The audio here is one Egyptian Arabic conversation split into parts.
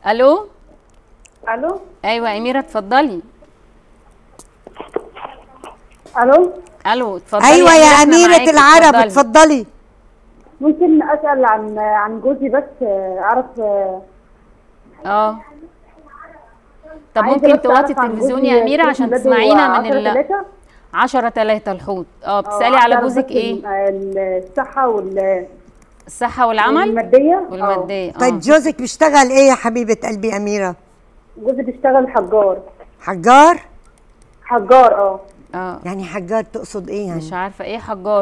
الو الو ايوه اميره اتفضلي الو الو اتفضلي ايوه يا إحنا اميره معاكي، العرب اتفضلي. اتفضلي ممكن اسال عن عن جوزي بس آه، اعرف آه، اه طب عايزة ممكن بس توطي أعرف عن التلفزيون جوزي يا اميره تاريخ عشان ميلاده تسمعينا من 10 ال تلاتة. 10 3 الحوت اه آه، بتسالي على أعرف جوزك بس ايه ال- آه، الصحه وال- الصحه والعمل والماديه آه. والماديه طيب اه جوزك بيشتغل ايه يا حبيبه قلبي اميره جوزي بيشتغل حجار حجار حجار اه اه يعني حجار تقصد ايه يعني مش عارفه ايه حجار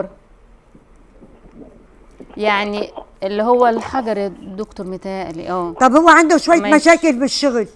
يعني اللي هو الحجر يا دكتور متهيألي اه طب هو عنده شويه ماشي. مشاكل بالشغل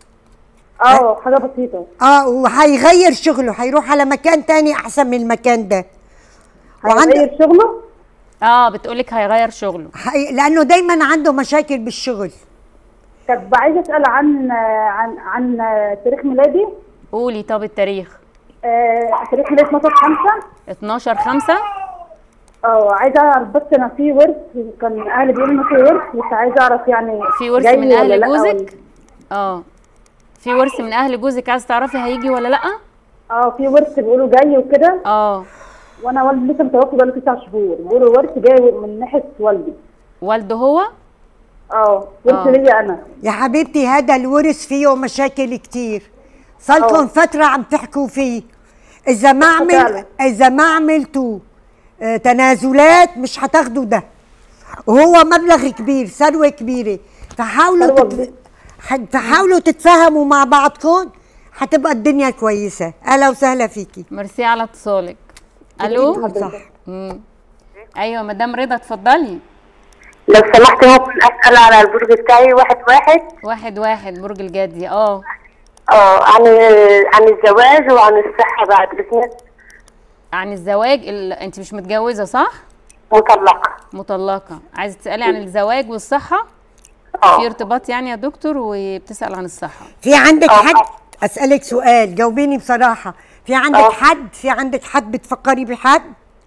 اه حاجه بسيطه اه وهيغير شغله هيروح على مكان تاني احسن من المكان ده وعنده هيغير شغله اه بتقولك هيغير شغله حقيقي لانه دايما عنده مشاكل بالشغل طب عايزه اسال عن آه، عن عن آه، تاريخ ميلادي قولي طب التاريخ آه، تاريخ ميلادي 12 5 12 5 اه عايزه اعرف بس انا في ورث كان اهلي بيقولوا انه في ورث بس عايزه اعرف يعني في ورث جاي من ولا اهل لأ جوزك اه في ورث من اهل جوزك عايز تعرفي هيجي ولا لا اه في ورث بيقولوا جاي وكده اه وانا والدي لسه متوفي بقاله تسع شهور بيقولوا ورث جاي من ناحيه والدي والده هو اه ورث آه. ليا انا يا حبيبتي هذا الورث فيه مشاكل كتير صارلكم أه. فترة عم تحكوا فيه إذا ما عمل فعلا. إذا ما عملتوا آه، تنازلات مش هتاخدوا ده وهو مبلغ كبير ثروة كبيرة فحاولوا ثروة تت... كبيرة. ح- فحاولوا تتفاهموا مع بعضكم هتبقى الدنيا كويسة أهلا وسهلا فيكي ميرسي على اتصالك الو صح مم. ايوه مدام رضا اتفضلي لو سمحت ممكن اسال على البرج بتاعي واحد واحد واحد واحد برج الجدي اه اه عن عن الزواج وعن الصحه بعد اذنك عن الزواج ال... انت مش متجوزه صح مطلقه مطلقه عايزه تسالي عن الزواج والصحه في اه ارتباط يعني يا دكتور وبتسال عن الصحه في عندك أه. حد أسألك سؤال جاوبيني بصراحة في عندك أه. حد في عندك حد بتفكري بحد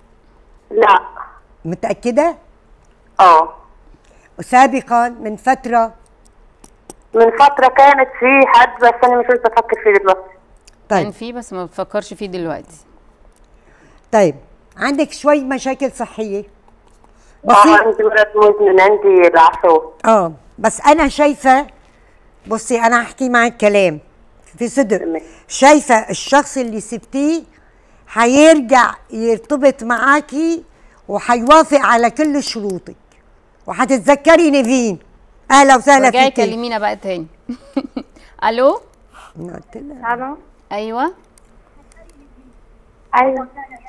لا متأكدة اه سابقا من فترة من فتره كانت في حد بس انا مش قلت افكر فيه دلوقتي كان طيب في بس ما بتفكرش فيه دلوقتي طيب عندك شوي مشاكل صحية اه بسيط عندي مرض مزمن عندي العصور اه بس انا شايفة بصي انا هحكي معك كلام في صدق تمام. شايفة الشخص اللي سبتيه هيرجع يرتبط معاكي وهيوافق على كل شروطك وهتتذكري نيفين اهلا وسهلا رجعي فيكي كلمينا بقى تاني الو أنا قلت لها. الو ايوه ايوه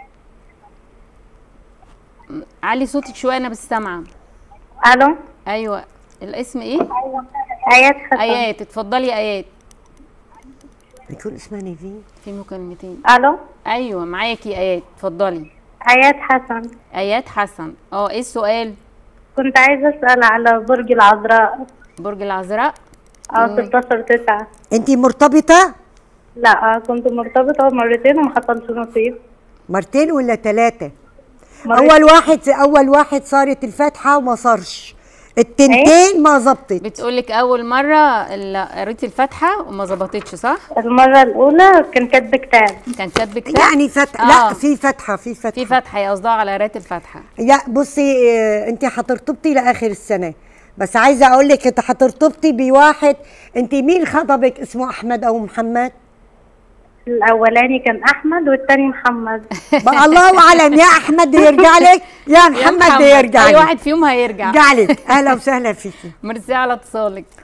علي صوتك شويه انا بس سامعه الو ايوه الاسم ايه ايات حسن ايات اتفضلي ايات بيكون اسمها نيفين في مكالمتين الو ايوه معاكي ايات اتفضلي ايات حسن ايات حسن اه ايه السؤال كنت عايزه اسال على برج العذراء برج العذراء اه 16 9 انت مرتبطة لا آه، كنت مرتبطه مرتين وما حصلش نصيب مرتين ولا ثلاثة مرتين. اول واحد اول واحد صارت الفاتحة وما صارش التنتين ما زبطت بتقولك اول مره ال- قريتي الفاتحه وما ظبطتش صح المره الاولى كان كاتب كتاب كان كاتب كتاب يعني فتحة آه. لا في فتحة في فتحة في فتحه هي قصدها على قرايه الفاتحه يا بصي آه، انت هترتبطي لاخر السنه بس عايزه اقول لك انت هترتبطي بواحد انت مين خطبك اسمه احمد او محمد الاولاني كان احمد والتاني محمد بقى الله اعلم يا احمد يرجع لك يا يا محمد يرجع اي لك واحد فيهم هيرجع يرجع لك اهلا وسهلا فيكي ميرسي على اتصالك